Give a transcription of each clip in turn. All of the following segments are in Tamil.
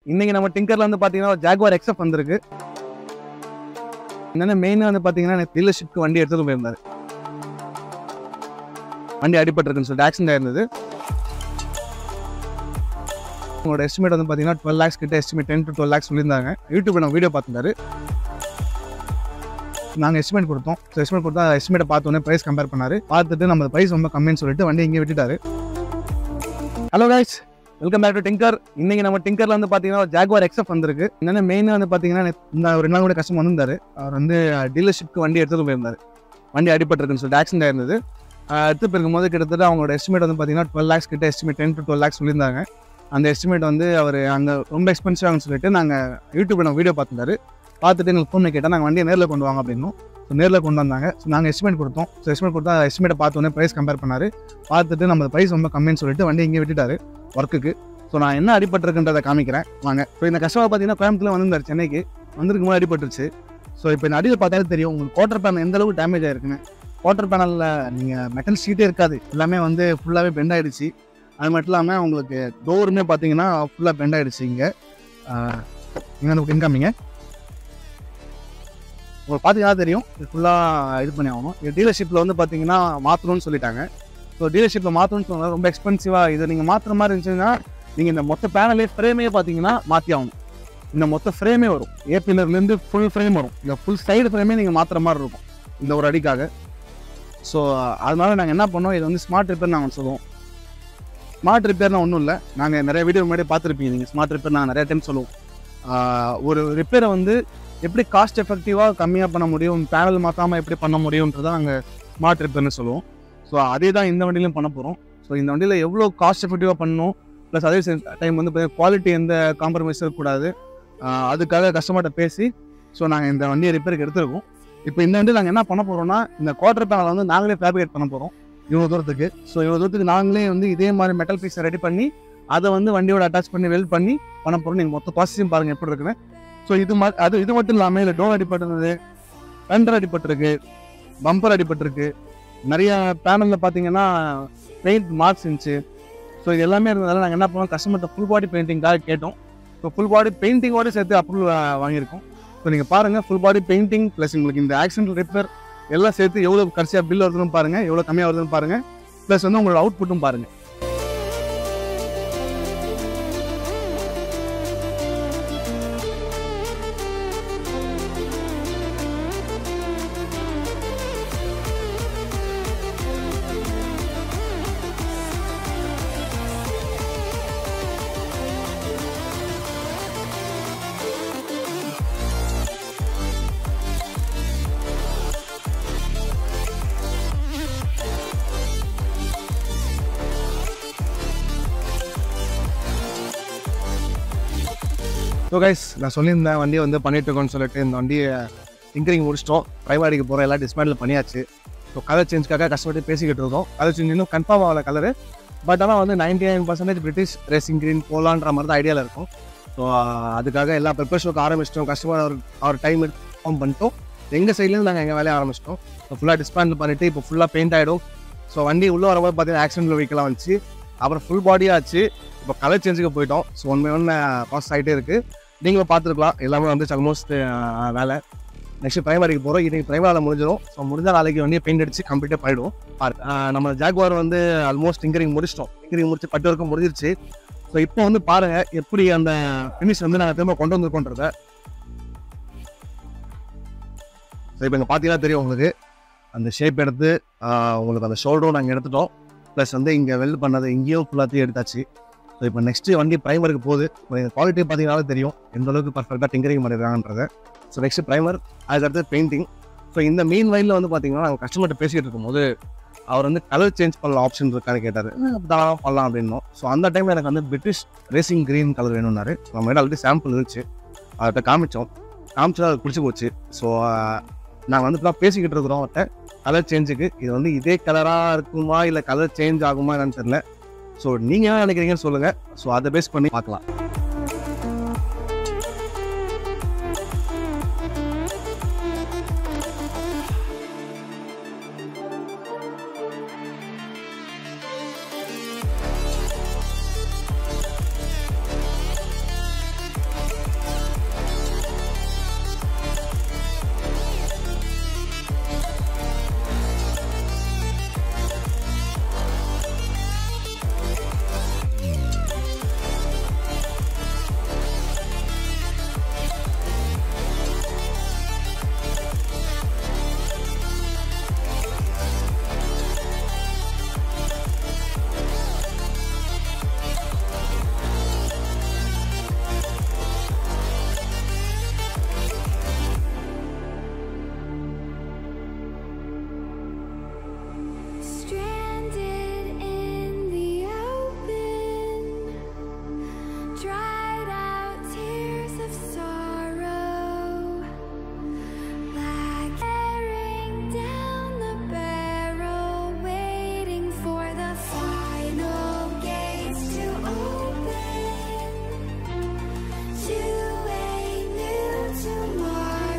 இன்னைக்கு நம்ம டிங்கர்ல வந்து பாத்தீங்கன்னா ஜாகுவார் எக்ஸப் வந்திருக்கு என்னன்னா மெயினாக வந்து பாத்தீங்கன்னா டீலர்ஷிப்க்கு வண்டி எடுத்துட்டு போயிருந்தாரு வண்டி அடிபட்டிருக்குன்னு சொல்லிட்டு ஆக்சிடென்ட் ஆயிருந்தது உங்களோட எஸ்டிமேட் வந்து பாத்தீங்கன்னா டுவெல் லேக்ஸ் கிட்ட estimate ten to twelve lakhs சொல்லியிருந்தாங்க யூடியூப்ல நம்ம வீடியோ பார்த்துருந்தாரு நாங்கள் எஸ்டிமேட் கொடுத்தோம் ஸோ எஸ்டிமேட் கொடுத்தா எஸ்டிமேட்டை பார்த்தோன்னே ப்ரைஸ் கம்பேர் பண்ணாரு பார்த்துட்டு நம்ம ப்ரைஸ் ரொம்ப கம்மின்னு சொல்லிட்டு வண்டி இங்கே விட்டுட்டாரு hello guys welcome back to tinker இன்னைக்கு நம்ம டிங்கர்ல வந்து பாத்தீங்கன்னா ஜாகுவார் எக்ஸப் வந்திருக்கு என்னென்ன மெயினாக வந்து பாத்தீங்கன்னா இந்த ஒரு ரெண்டு நாள் கூட கஷ்டம் வந்திருந்தாரு அவர் வந்து டீலர்ஷிப்க்கு வண்டி எடுத்துட்டு போயிருந்தாரு வண்டி அடிபட்டிருக்குன்னு சொல்லிட்டு ஆக்சிடென்ட் ஆயிருந்தது ஆஹ் எடுத்து போயிருக்கும் போது கிட்டத்தட்ட அவங்களோட எஸ்டிமேட் வந்து பாத்தீங்கன்னா டுவெல் லேக்ஸ் கிட்ட estimate ten to twelve lakhs சொல்லியிருந்தாங்க அந்த எஸ்டிமேட் வந்து அவர் அங்கே ரொம்ப எக்ஸ்பென்சிவாகனு சொல்லிட்டு நாங்கள் யூடியூப்ல நம்ம வீடியோ பார்த்துருந்தாரு பார்த்துட்டு எங்களுக்கு ஃபோன் கேட்டால் நாங்கள் வண்டியை நேரில் கொண்டு வாங்க அப்படின்னும் ஸோ நேரில் கொண்டு வந்தாங்க ஸோ நாங்கள் எஸ்டிமேட் கொடுத்தோம் ஸோ எஸ்டிமேட் கொடுத்தா எஸ்டிமேட்டை பார்த்தோன்னே ப்ரைஸ் கம்பேர் பண்ணாரு பார்த்துட்டு நம்ம ப்ரைஸ் ரொம்ப கம்மின்னு சொல்லிட்டு வண்டி இங்கே விட்டுட்டாரு ஒர்க்குக்கு ஸோ நான் என்ன அடிபட்டிருக்குன்றதை காமிக்கிறேன் வாங்க ஸோ இந்த கஸ்டமர் பார்த்தீங்கன்னா கோயம்புத்தூர்ல வந்திருந்தார் சென்னைக்கு வந்திருக்கும் போது அடிபட்டுருச்சு ஸோ இப்போ இந்த அடியில் பார்த்தாலே தெரியும் உங்களுக்கு குவார்டர் பேனல் எந்த அளவுக்கு டேமேஜ் ஆயிருக்குன்னு குவார்டர் பேனலில் நீங்கள் மெட்டல் ஷீட்டே இருக்காது எல்லாமே வந்து ஃபுல்லாகவே பெண்ட் ஆயிடுச்சு அது மட்டும் இல்லாமல் உங்களுக்கு டோருமே பார்த்தீங்கன்னா ஃபுல்லாக பெண்ட் ஆயிடுச்சு இங்கே இங்கே வந்து இன்காமிங்க உங்களுக்கு பார்த்தீங்கன்னா தெரியும் இது ஃபுல்லாக இது பண்ணி ஆகணும் இது டீலர்ஷிப்பில் வந்து பார்த்தீங்கன்னா மாற்றணும்னு சொல்லிட்டாங்க ஸோ டீலர்ஷிப்பில் மாற்றணும்னு சொன்னால் ரொம்ப எக்ஸ்பென்சிவாக இது நீங்கள் மாற்றுற மாதிரி இருந்துச்சுன்னா நீங்கள் இந்த மொத்த பேனலே ஃப்ரேமே பார்த்தீங்கன்னா மாற்றி ஆகணும் இந்த மொத்த ஃப்ரேமே வரும் ஏ பில்லர்லேருந்து ஃபுல் ஃப்ரேம் வரும் இந்த ஃபுல் சைடு ஃப்ரேமே நீங்கள் மாற்றுற மாதிரி இருக்கும் இந்த ஒரு அடிக்காக ஸோ அதனால நாங்கள் என்ன பண்ணோம் இது வந்து ஸ்மார்ட் ரிப்பேர் நாங்கள் சொல்லுவோம் ஸ்மார்ட் ரிப்பேர்னா ஒன்றும் இல்லை நாங்கள் நிறைய வீடியோ முன்னாடி பார்த்துருப்பீங்க நீங்கள் ஸ்மார்ட் ரிப்பேர் நாங்கள் நிறைய டைம் சொல்லுவோம் ஆஹ் ஒரு ரிப்பேரை வந்து எப்படி காஸ்ட் எஃபெக்டிவாக கம்மியாக பண்ண முடியும் பேனல் மாற்றாமல் எப்படி பண்ண முடியுன்றதை நாங்கள் ஸ்மார்ட் ரிப்பேர்னு சொல்லுவோம் ஸோ அதே தான் இந்த வண்டியிலும் பண்ண போகிறோம் ஸோ இந்த வண்டியில் எவ்வளோ காஸ்ட் எஃபெக்டிவாக பண்ணணும் ப்ளஸ் அதே டைம் வந்து குவாலிட்டி எந்த காம்ப்ரமைஸ் இருக்கக்கூடாது ஆஹ் அதுக்காக கஸ்டமர்கிட்ட பேசி ஸோ நாங்கள் இந்த வண்டியை ரிப்பேருக்கு எடுத்துருக்கோம் இப்போ இந்த வண்டி நாங்கள் என்ன பண்ண போகிறோம்னா இந்த குவார்டர் பேனலை வந்து நாங்களே ஃபேப்ரிகேட் பண்ண போகிறோம் இவ்வளோ தூரத்துக்கு ஸோ இவ்வளோ தூரத்துக்கு நாங்களே வந்து இதே மாதிரி மெட்டல் பீஸை ரெடி பண்ணி அதை வந்து வண்டியோட அட்டாச் பண்ணி வெல்ட் பண்ணி பண்ண போகிறோம் நீங்கள் மொத்த ப்ராசஸையும் பாருங்கள் எப்படி இருக்குன்னு ஸோ இது மா அது இது மட்டும் இல்லாமல் இல்லை டோர் அடிபட்டிருந்தது ஃபெண்டர் அடிபட்டிருக்கு பம்பர் அடிபட்டிருக்கு நிறைய பேனலில் பார்த்தீங்கன்னா பெயிண்ட் மார்க்ஸ் இருந்துச்சு ஸோ இது எல்லாமே இருந்ததால நாங்கள் என்ன பண்ணோம் கஸ்டமர்கிட்ட ஃபுல் பாடி பெயிண்டிங்காக கேட்டோம் ஸோ ஃபுல் பாடி பெயிண்டிங்கோடு சேர்த்து அப்ரூவல் வாங்கியிருக்கோம் ஸோ நீங்கள் பாருங்கள் ஃபுல் பாடி பெயிண்டிங் ப்ளஸ் உங்களுக்கு இந்த ஆக்சிடென்ட் ரிப்பேர் எல்லாம் சேர்த்து எவ்வளோ கடைசியாக பில் வருதுன்னு பாருங்கள் எவ்வளோ கம்மியாக வருதுன்னு பாருங்கள் ப்ளஸ் வந்து உங்களோட அவுட்புட்டும் பாருங்கள் ஸோ கைஸ் நான் சொல்லியிருந்தேன் வண்டியை வந்து பண்ணிட்டு இருக்கோம்னு சொல்லிட்டு இந்த வண்டியை டிங்கரிங் முடிச்சிட்டோம் ட்ரைவாடிக்கு போகிற எல்லா டிஸ்மேண்டில் பண்ணியாச்சு ஸோ கலர் சேஞ்சுக்காக கஷ்டப்பட்டு பேசிக்கிட்டு இருக்கோம் கலர் சேஞ்ச் இன்னும் கன்ஃபார்ம் ஆகல கலரு பட் ஆனால் வந்து ninety nine percentage British racing green போலான்ற மாதிரி தான் ஐடியாவில் இருக்கும் ஸோ அதுக்காக எல்லா ப்ரிப்பேர் ஷோக்கு ஆரம்பிச்சிட்டோம் கஸ்டமர் அவர் அவர் டைம் இன்ஃபார்ம் பண்ணிட்டோம் எங்கள் சைட்லேருந்து நாங்கள் எங்கள் வேலையை ஆரம்பிச்சிட்டோம் ஸோ ஃபுல்லாக டிஸ்பேண்டில் பண்ணிவிட்டு இப்போ ஃபுல்லாக பெயிண்ட் ஆகிடும் ஸோ வண்டி உள்ளே வரும்போது பார்த்தீங்கன்னா ஆக்சிடென்ட் வெஹிக்கலாக வந்துச்சு அப்புறம் ஃபுல் பாடியாக ஆச்சு இப்போ கலர் சேஞ்சுக்கு போயிட்டோம் so one by one process ஆகிட்டே இருக்குது நீங்களும் பார்த்துருக்கலாம் எல்லாமே வந்து ஆல்மோஸ்ட் வேலை நெக்ஸ்ட் பிரைமரிக்கு போகிறோம் இன்னைக்கு பிரைமரியில் முடிஞ்சிடும் ஸோ முடிஞ்ச நாளைக்கு வந்து பெயிண்ட் அடிச்சு கம்ப்ளீட்டாக போயிடும் பாரு ஆஹ் நம்ம ஜாக்வார் வந்து ஆல்மோஸ்ட் டிங்கரிங் முடிச்சிட்டோம் டிங்கரிங் முடிச்சு பட்டு வரைக்கும் முடிஞ்சிருச்சு ஸோ இப்போ வந்து பாருங்க எப்படி அந்த ஃபினிஷ் வந்து நாங்கள் திரும்ப கொண்டு வந்திருக்கோன்றத ஸோ இப்போ இங்கே பார்த்தீங்கன்னா தெரியும் உங்களுக்கு அந்த ஷேப் எடுத்து ஆஹ் உங்களுக்கு அந்த ஷோல்டரும் நாங்கள் எடுத்துட்டோம் ப்ளஸ் வந்து இங்கே வெல் பண்ணது இங்கேயும் ஃபுல்லாத்தையும் எடுத்தாச்சு ஸோ இப்போ நெக்ஸ்ட் வண்டி ப்ரைமருக்கு போகுது குவாலிட்டி பார்த்தீங்கன்னாலே தெரியும் எந்த அளவுக்கு பர்ஃபெக்டாக டிங்கரிங் பண்ணிருக்காங்கன்றத ஸோ நெக்ஸ்ட் ப்ரைமர் அதுக்கடுத்து பெயிண்டிங் ஸோ இந்த மெயின் வயலில் வந்து பார்த்தீங்கன்னா நாங்கள் கஸ்டமர்கிட்ட பேசிகிட்டு இருக்கும்போது அவர் வந்து கலர் சேஞ்ச் பண்ணலாம் ஆப்ஷன் இருக்கான்னு கேட்டார் தாராளமாக பண்ணலாம் அப்படின்னோம் ஸோ அந்த டைமில் எனக்கு வந்து பிரிட்டிஷ் ரேசிங் க்ரீன் கலர் வேணும்னாரு நம்ம ஆல்ரெடி சாம்பிள் இருந்துச்சு அவர்கிட்ட காமிச்சோம் காமிச்சா அது பிடிச்சி போச்சு ஸோ நாங்கள் வந்து இப்போ பேசிக்கிட்டு இருக்கிறோம் அவர்கிட்ட கலர் சேஞ்சுக்கு இது வந்து இதே கலராக இருக்குமா இல்லை கலர் சேஞ்ச் ஆகுமா என்னன்னு தெரியல ஸோ நீங்கள் என்ன நினைக்கிறீங்கன்னு சொல்லுங்கள் ஸோ அதை பேஸ் பண்ணி பார்க்கலாம்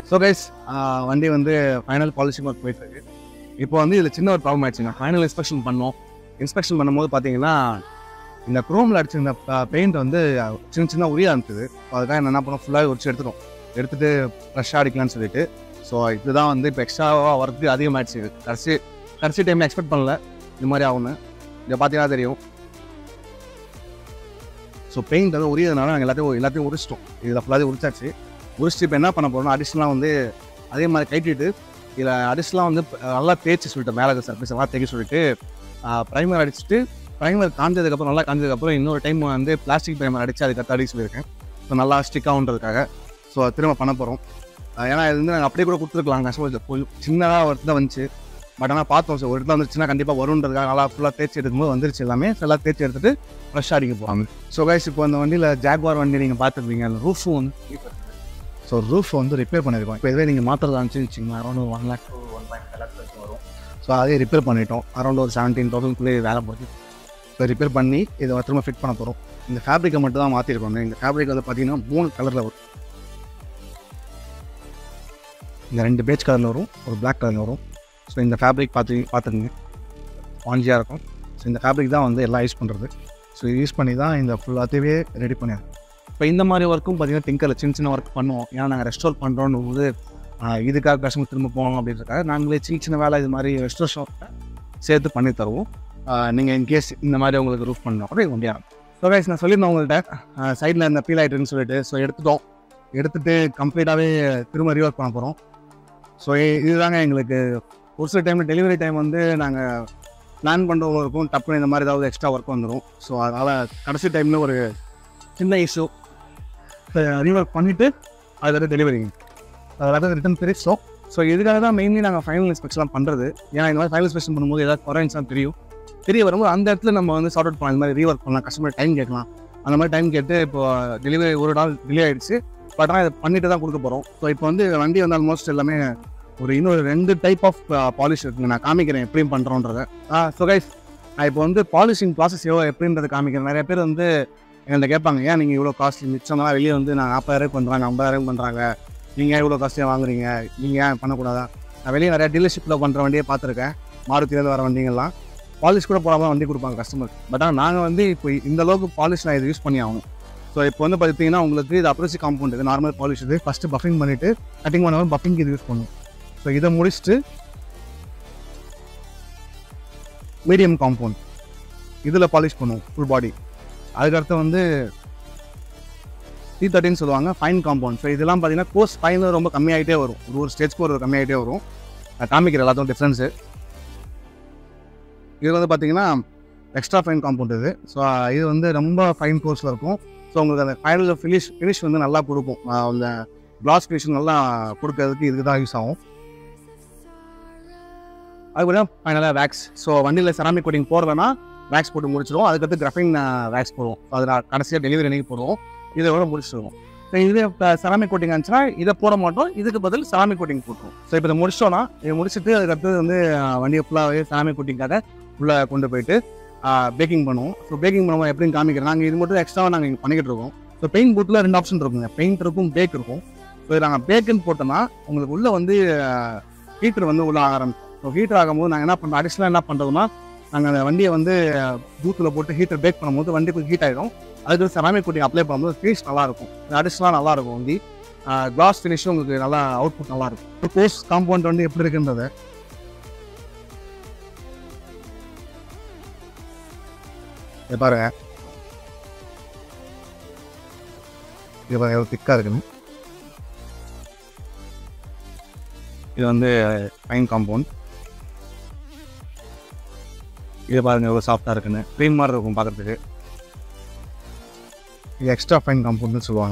ஸோ கைஸ் வண்டி வந்து ஃபைனல் பாலிஷிங் ஒர்க் போயிட்டுருக்கு இப்போ வந்து இதில் சின்ன ஒரு ப்ராப்ளம் ஆயிடுச்சுங்க ஃபைனல் இன்ஸ்பெக்ஷன் பண்ணோம் இன்ஸ்பெக்ஷன் பண்ணும்போது பார்த்தீங்கன்னா இந்த குரோமில் அடிச்சிருந்த பெயிண்ட் வந்து சின்ன சின்ன உரிய இருந்தது அதுக்காக என்ன பண்ணோம் ஃபுல்லாக உரிச்சு எடுத்துட்டோம் எடுத்துட்டு ஃப்ரெஷ்ஷாக அடிக்கலாம்னு சொல்லிட்டு ஸோ இதுதான் வந்து இப்போ எக்ஸ்ட்ராவாக ஒர்க்கு அதிகமாகிடுச்சு கடைசி கடைசி டைம் எக்ஸ்பெக்ட் பண்ணல இது மாதிரி ஆகும்னு இதை பார்த்தீங்கன்னா தெரியும் ஸோ பெயிண்ட் வந்து உரியதுனால நாங்கள் எல்லாத்தையும் எல்லாத்தையும் உரிச்சிட்டோம் இதில் ஃபுல்லாக உரிச்சாச்சு உரிச்சிட்டு இப்போ என்ன பண்ண போகிறோம்னா அடிஷ்னலாக வந்து அதே மாதிரி கைட்டிட்டு இதில் அடிஷ்னலாக வந்து நல்லா தேய்ச்சி சொல்லிட்டு மேலே சர்ஃபேஸ் எல்லாம் தேய்க்க சொல்லிட்டு ப்ரைமர் அடிச்சுட்டு ப்ரைமர் காஞ்சதுக்கப்புறம் நல்லா காஞ்சதுக்கப்புறம் இன்னொரு டைம் வந்து பிளாஸ்டிக் ப்ரைமர் அடித்து அதுக்கு அடிக்க சொல்லியிருக்கேன் ஸோ நல்லா ஸ்டிக்காகுன்றதுக்காக ஸோ திரும்ப பண்ண போகிறோம் ஏன்னா இது வந்து நாங்கள் அப்படியே கூட கொடுத்துருக்கலாம் கஷ்டப்பட்டு சின்னதாக ஒரு இடத்துல வந்துச்சு பட் ஆனால் பார்த்தோம் சார் ஒரு இடத்துல வந்துச்சுன்னா கண்டிப்பாக வருன்றதுக்காக நல்லா ஃபுல்லாக தேய்ச்சி எடுக்கும்போது வந்துருச்சு எல்லாமே So, எல்லாம் தேய்ச்சி எடுத்துட்டு ஃப்ரெஷ்ஷாக அடிக்க போவாங்க ஸோ கைஸ் இப்போ அந்த வண்டியில் ஜாக்வார் வண்டி நீங்கள் பார்த்துருப்பீங்க அந்த ரூஃபும் வந்து ஸோ ரூஃப் வந்து ரிப்பேர் பண்ணியிருக்கோம் இப்போ இதுவே நீங்கள் மாத்திரதா இருந்துச்சுன்னு around one lakh to one point five lakhs வரும் ஸோ அதே ரிப்பேர் பண்ணிட்டோம் அரௌண்ட் ஒரு செவன்டீன் தௌசண்ட்குள்ளே வேலை போச்சு ஸோ ரிப்பேர் பண்ணி இதை திரும்ப ஃபிட் பண்ண போகிறோம் இந்த ஃபேப்ரிக்கை மட்டும் தான் மாற்றிருக்கோம் இந்த ஃபேப்ரிக் வந்து பார்த்தீங்கன்னா மூணு கலரில் வரும் இந்த ரெண்டு பேஜ் கலரில் வரும் ஒரு பிளாக் கலரில் வரும் ஸோ இந்த ஃபேப்ரிக் பார்த்து பார்த்துக்குங்க ஸ்பாஞ்சியாக இருக்கும் ஸோ இந்த ஃபேப்ரிக் தான் வந்து எல்லாம் யூஸ் பண்ணுறது ஸோ யூஸ் பண்ணி தான் இந்த ஃபுல்லாகவே ரெடி பண்ணிடுறோம் இப்போ இந்த மாதிரி ஒர்க்கும் பார்த்தீங்கன்னா டிங்கரில் சின்ன சின்ன ஒர்க் பண்ணுவோம் ஏன்னா நாங்கள் ரெஸ்டோர் பண்ணுறோன்னு போது ஆஹ், இதுக்காக கஸ்டமர் திரும்ப போகணும் அப்படின்றதுக்காக நாங்களே சின்ன சின்ன வேலை இது மாதிரி ரெஸ்டோரேஷன் சேர்த்து பண்ணி தருவோம் நீங்கள் இன்கேஸ் இந்த மாதிரி உங்களுக்கு ரூஃப் பண்ணோம் கூட முடியாது ஸோ கைஸ் நான் சொல்லியிருந்தேன் உங்கள்கிட்ட சைடில் இந்த பீல் ஆகிட்டுன்னு சொல்லிட்டு ஸோ எடுத்துட்டோம் எடுத்துட்டு கம்ப்ளீட்டாகவே திரும்ப ரீஒர்க் பண்ண போகிறோம் ஸோ இதுதாங்க எங்களுக்கு ஒரு சில டைமில் டெலிவரி டைம் வந்து நாங்கள் பிளான் பண்ணுறவங்களுக்கும் டப்புன்னு இந்த மாதிரி ஏதாவது எக்ஸ்ட்ரா ஒர்க் வந்துடும் ஸோ அதனால் கடைசி டைமில் ஒரு சின்ன இஷ்யூ ரீஒர்க் பண்ணிவிட்டு அது வந்து டெலிவரிங்க அதாவது ரிட்டன் பிரிச்சோம் ஸோ இதுக்காக தான் மெயின்லி நாங்கள் ஃபைனல் இன்ஸ்பெக்ஷன் பண்ணுறது ஏன்னா இந்த மாதிரி ஃபைனல் இன்ஸ்பெக்ஷன் பண்ணும்போது ஏதாவது குறைஞ்சா தெரியும் தெரிய வரும்போது அந்த இடத்துல நம்ம வந்து சார்ட் அவுட் பண்ணலாம் இந்த மாதிரி ரீஒர்க் பண்ணலாம் கஸ்டமர் டைம் கேட்கலாம் அந்த மாதிரி டைம் கேட்டு இப்போ டெலிவரி ஒரு நாள் டிலே ஆயிடுச்சு பட் ஆனால் இதை பண்ணிட்டு தான் கொடுக்க போகிறோம் ஸோ இப்போ வந்து வண்டி வந்து ஆல்மோஸ்ட் எல்லாமே ஒரு இன்னொரு ரெண்டு டைப் ஆஃப் பாலிஷ் இருக்குங்க நான் காமிக்கிறேன் எப்படியும் பண்ணுறோன்றத ஸோ கைஸ் நான் இப்போ வந்து பாலிஷிங் ப்ராசஸ் எவ்வளோ எப்படின்றத காமிக்கிறேன் நிறைய பேர் வந்து எங்கள்கிட்ட கேட்பாங்க ஏன் நீங்கள் இவ்வளோ காஸ்ட்லி மிச்சம்லாம் வெளியே வந்து நான் நாற்பதாயிரம் பண்ணுறாங்க ஐம்பதாயிரம் பண்ணுறாங்க நீங்கள் ஏன் இவ்வளோ காஸ்ட்லியாக வாங்குறீங்க நீங்கள் ஏன் பண்ணக்கூடாதா நான் வெளியே நிறைய டீலர்ஷிப்பில் பண்ணுற வண்டியை பார்த்துருக்கேன் மாருதியிலேருந்து வர வண்டிங்கெல்லாம் பாலிஷ் கூட போடாமல் வண்டி கொடுப்பாங்க கஸ்டமர் பட் ஆனால் நாங்கள் வந்து இப்போ இந்த அளவுக்கு பாலிஷ் நான் இது யூஸ் பண்ணி ஆகணும் ஸோ இப்போ வந்து பார்த்தீங்கன்னா உங்களுக்கு இது அப்ரோச்சி காம்பவுண்ட் இது நார்மல் பாலிஷ் இது ஃபஸ்ட்டு பஃபிங் பண்ணிவிட்டு கட்டிங் பண்ணாமல் பஃபிங் இது யூஸ் பண்ணும் ஸோ இதை முடிச்சுட்டு மீடியம் காம்பவுண்ட் இதில் பாலிஷ் பண்ணுவோம் ஃபுல் பாடி அதுக்கடுத்து வந்து டி தேர்ட்டின்னு சொல்லுவாங்க ஃபைன் காம்பவுண்ட் ஸோ இதெல்லாம் பார்த்தீங்கன்னா கோர்ஸ் ஃபைன் ரொம்ப கம்மியாகிட்டே வரும் ஒரு ஒரு ஸ்டேஜ் ஒரு கம்மியாகிட்டே வரும் நான் காமிக்கிற எல்லாத்தையும் டிஃப்ரென்ஸு இது வந்து பார்த்தீங்கன்னா எக்ஸ்ட்ரா ஃபைன் காம்பவுண்ட் இது ஸோ இது வந்து ரொம்ப ஃபைன் கோர்ஸில் இருக்கும் ஸோ உங்களுக்கு அந்த ஃபைனல் ஃபினிஷ் ஃபினிஷ் வந்து நல்லா கொடுக்கும் ஆஹ் அந்த கிளாஸ் ஃபினிஷ் நல்லா கொடுக்கறதுக்கு இதுக்கு தான் யூஸ் ஆகும் அதுக்கப்புறம் ஃபைனலாக வேக்ஸ் ஸோ வண்டியில் செராமிக் கோட்டிங் போடுறதுனா வேக்ஸ் போட்டு முடிச்சிடுவோம் அதுக்கடுத்து கிரஃபின் வேக்ஸ் போடுவோம் அது நான் கடைசியாக டெலிவரி அன்னைக்கு போடுவோம் இதை விட முடிச்சிடுவோம் ஸோ இதே செராமிக் கோட்டிங் இருந்துச்சுன்னா இதை போட மாட்டோம் இதுக்கு பதில் செராமிக் கோட்டிங் போட்டுருவோம் ஸோ இப்போ இதை முடிச்சிட்டோம்னா இதை முடிச்சுட்டு அதுக்கடுத்து வந்து ஆஹ், வண்டியை ஃபுல்லாகவே செராமிக் கோட்டிங்காக உள்ளே கொண்டு போயிட்டு பேக்கிங் பண்ணுவோம் ஸோ பேக்கிங் பண்ணுவோம் எப்படின்னு காமிக்கிறோம் நாங்கள் இது மட்டும் எக்ஸ்ட்ராவாக நாங்கள் இங்கே பண்ணிக்கிட்டு இருக்கோம் ஸோ பெயிண்ட் போட்டில் ரெண்டு ஆப்ஷன் இருக்குங்க பெயிண்ட் இருக்கும் பேக் இருக்கும் ஸோ நாங்கள் பேக்குன்னு போட்டோம்னா உங்களுக்கு உள்ளே வந்து ஹீட்டர் வந்து உள்ளே ஆக ஆரம்பிக்கும் ஸோ ஹீட்டர் ஆகும்போது நாங்கள் என்ன பண்ணுறோம் அடிஷ்னலாக என்ன பண்ணுறோம்னா நாங்கள் அந்த வண்டியை வந்து பூத்தில் போட்டு ஹீட்டர் பேக் பண்ணும்போது வண்டி கொஞ்சம் ஹீட் ஆகிடும் அதுக்கு செராமிக் கோட்டிங் அப்ளை பண்ணும்போது ஃபினிஷ் நல்லாயிருக்கும் அடிஷ்னலாக நல்லாயிருக்கும் வண்டி கிளாஸ் ஃபினிஷும் உங்களுக்கு நல்லா அவுட்புட் நல்லாயிருக்கும் கோர்ஸ் காம்பவுண்ட் வந்து எப்படி இருக்குன்றது இதை பாருங்க இது பாருங்க எவ்வளோ திக்காக இருக்குன்னு இது வந்து ஃபைன் காம்பவுண்ட் இது பாருங்க எவ்வளோ சாஃப்டாக இருக்குன்னு க்ரீம் மாதிரி இருக்கும் பார்க்குறதுக்கு இது எக்ஸ்ட்ரா ஃபைன் காம்பவுண்ட்னு சொல்லுவாங்க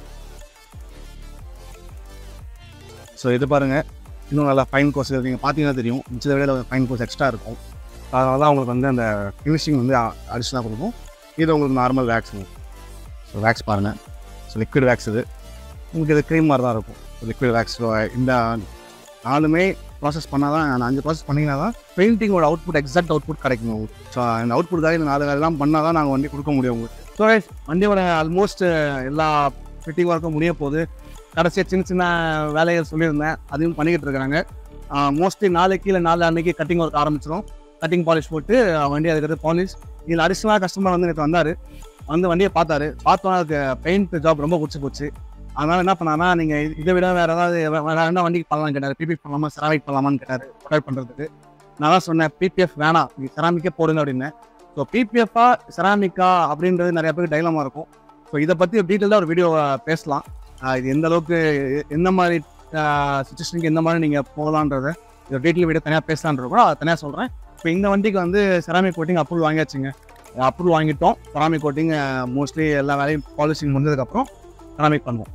ஸோ இது பாருங்க இன்னும் நல்லா ஃபைன் கோர்ஸ் நீங்கள் பார்த்தீங்கன்னா தெரியும் மிச்சத்தை விட ஃபைன் கோர்ஸ் எக்ஸ்ட்ரா இருக்கும் அதனால தான் உங்களுக்கு வந்து அந்த ஃபினிஷிங் வந்து அடிஷனாக கொடுக்கும் இது உங்களுக்கு நார்மல் வேக்ஸ் ஸோ வேக்ஸ் பாருங்கள் ஸோ லிக்விட் வேக்ஸ் இது உங்களுக்கு இது க்ரீம் மாதிரி தான் இருக்கும் லிக்விட் வேக்ஸ் இந்த நாலுமே ப்ராசஸ் பண்ணால் தான் அந்த அஞ்சு ப்ராசஸ் பண்ணிங்கன்னா தான் பெயிண்டிங்கோட அவுட்புட் எக்ஸாக்ட் அவுட்புட் கிடைக்கும் உங்களுக்கு ஸோ அந்த அவுட்புட்காக இந்த நாலு வேலைலாம் பண்ணால் தான் நாங்கள் வண்டி கொடுக்க முடியும் உங்களுக்கு ஸோ வண்டியோட ஆல்மோஸ்ட் எல்லா ஃபிட்டிங் ஒர்க்கும் முடிய போகுது கடைசியாக சின்ன சின்ன வேலைகள் சொல்லியிருந்தேன் அதையும் பண்ணிக்கிட்டு இருக்கிறாங்க மோஸ்ட்லி நாளைக்கு இல்லை நாலு அன்னைக்கு கட்டிங் ஒர்க் ஆரம்பிச்சிடும் கட்டிங் பாலிஷ் போட்டு அஹ், வண்டி அதுக்கடுத்து பாலிஷ் இதில் அடிஷ்னலாக கஸ்டமர் வந்து நேற்று வந்தார் வந்து வண்டியை பார்த்தாரு பார்த்தோன்னா அதுக்கு பெயிண்ட் ஜாப் ரொம்ப பிடிச்சி போச்சு அதனால் என்ன பண்ணாருன்னா நீங்கள் இதை விட வேறு ஏதாவது வே- வேற என்ன வண்டிக்கு பண்ணலாம்னு கேட்டார் பிபி பண்ணலாமா செராமிக் பண்ணலாமான்னு கேட்டார் ப்ரொவைட் பண்ணுறதுக்கு நான் தான் சொன்னேன் பிபிஎஃப் வேணாம் நீங்கள் செராமிக்கே போடுங்க அப்படின்னேன் ஸோ பிபிஎஃபா செராமிக்கா அப்படின்றது நிறைய பேருக்கு டைலமாக இருக்கும் ஸோ இதை பற்றி டீட்டெயிலாக ஒரு வீடியோ பேசலாம் ஆஹ் இது எந்த அளவுக்கு எ- எந்த மாதிரி சுச்சுவேஷனுக்கு எந்த மாதிரி நீங்கள் போகலான்றத இது டீட்டெயில் வீடியோ தனியாக பேசலான்றப்போ அதை தனியாக சொல்கிறேன் இப்போ இந்த வண்டிக்கு வந்து செராமிக் கோட்டிங் அப்ரூவல் வாங்கியாச்சுங்க அப்ரூவல் வாங்கிட்டோம் செராமிக் கோட்டிங் மோஸ்ட்லி எல்லா வேலையும் பாலிசிங் முடிஞ்சதுக்கப்புறம் செராமிக் பண்ணுவோம்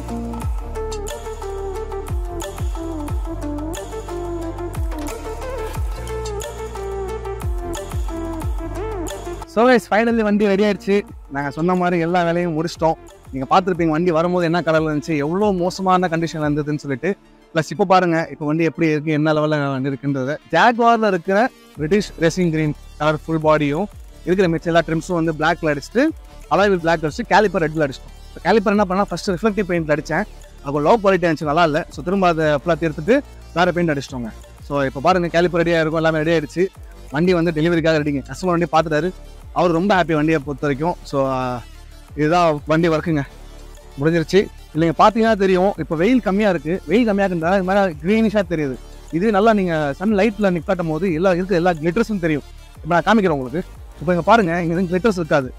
ஸோ கைஸ் ஃபைனலி வண்டி ரெடி ஆயிடுச்சு நாங்கள் சொன்ன மாதிரி எல்லா வேலையும் முடிச்சிட்டோம் நீங்கள் பார்த்துருப்பீங்க வண்டி வரும்போது என்ன கலரில் இருந்துச்சு எவ்வளோ மோசமான கண்டிஷனில் இருந்ததுன்னு சொல்லிட்டு ப்ளஸ் இப்போ பாருங்க இப்போ வண்டி எப்படி இருக்கு என்ன லெவலில் வண்டி இருக்குன்றது ஜாக்வாரில் இருக்கிற British racing green colour full பாடியும் இருக்கிற மிச்சம் எல்லா ட்ரிம்ஸும் வந்து பிளாக்ல அடிச்சுட்டு அலாவில் பிளாக் அடிச்சு கேலிப்பர் ரெட்டில் அடிச்சிட்டோம் கேலிப்பர் என்ன பண்ணால் ஃபஸ்ட்டு ரிஃப்ளெக்டிவ் பெயிண்ட் அடித்தேன் அப்போ லோ குவாலிட்டி இருந்துச்சு நல்லா இல்லை ஸோ திரும்ப அதை ஃபுல்லாக தீர்த்துட்டு வேறு பெயிண்ட் அடிச்சிட்டோங்க ஸோ இப்போ பாருங்க கேலிப்பர் ரெடியாக இருக்கும் எல்லாமே ரெடி ஆயிடுச்சு வண்டி வந்து டெலிவரிக்காக ரெடிங்க கஸ்டமர் வண்டி பார்த்துட்டாரு அவர் ரொம்ப ஹாப்பி வண்டியை பொறுத்த வரைக்கும் ஸோ இதுதான் வண்டி ஒர்க்குங்க முடிஞ்சிருச்சு இல்லைங்க பார்த்தீங்கன்னா தெரியும் இப்போ வெயில் கம்மியாக இருக்குது வெயில் கம்மியாக இருந்தால் இது மாதிரி க்ரீனிஷாக தெரியுது இது நல்லா நீங்கள் சன் லைட்டில் நிப்பாட்டும் போது எல்லா இருக்க எல்லா கிளிட்டர்ஸும் தெரியும் இப்போ நான் காமிக்கிறேன் உங்களுக்கு இப்போ இங்கே பாருங்கள் இங்கே எதுவும் கிளிட்டர்ஸ் இருக்காது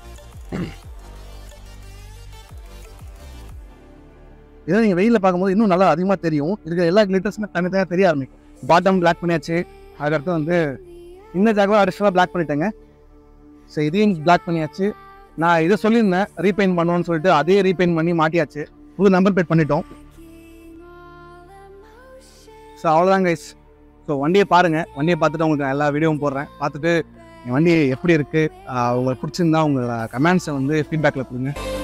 இதை நீங்கள் வெயிலில் பார்க்கும்போது இன்னும் நல்லா அதிகமாக தெரியும் இருக்கிற எல்லா கிளிட்டர்ஸுமே தனித்தனியாக தெரிய ஆரம்பிக்கும் பாட்டம் பிளாக் பண்ணியாச்சு அதுக்கடுத்து வந்து இந்த ஜாகவா அடிஷனலாக பிளாக் பண்ணிட்டேங்க ஸோ இதையும் பிளாக் பண்ணியாச்சு நான் இதை சொல்லியிருந்தேன் ரீபெயிண்ட் பண்ணுவோன்னு சொல்லிட்டு அதே ரீபெயிண்ட் பண்ணி மாட்டியாச்சு புது நம்பர் பிளேட் பண்ணிட்டோம் ஸோ அவ்வளோதான் கைஸ் ஸோ வண்டியை பாருங்கள் வண்டியை பார்த்துட்டு உங்களுக்கு நான் எல்லா வீடியோவும் போடுறேன் பார்த்துட்டு என் வண்டி எப்படி இருக்குது உங்களுக்கு பிடிச்சிருந்தா உங்களோட கமெண்ட்ஸை வந்து ஃபீட்பேக்கில் கொடுங்க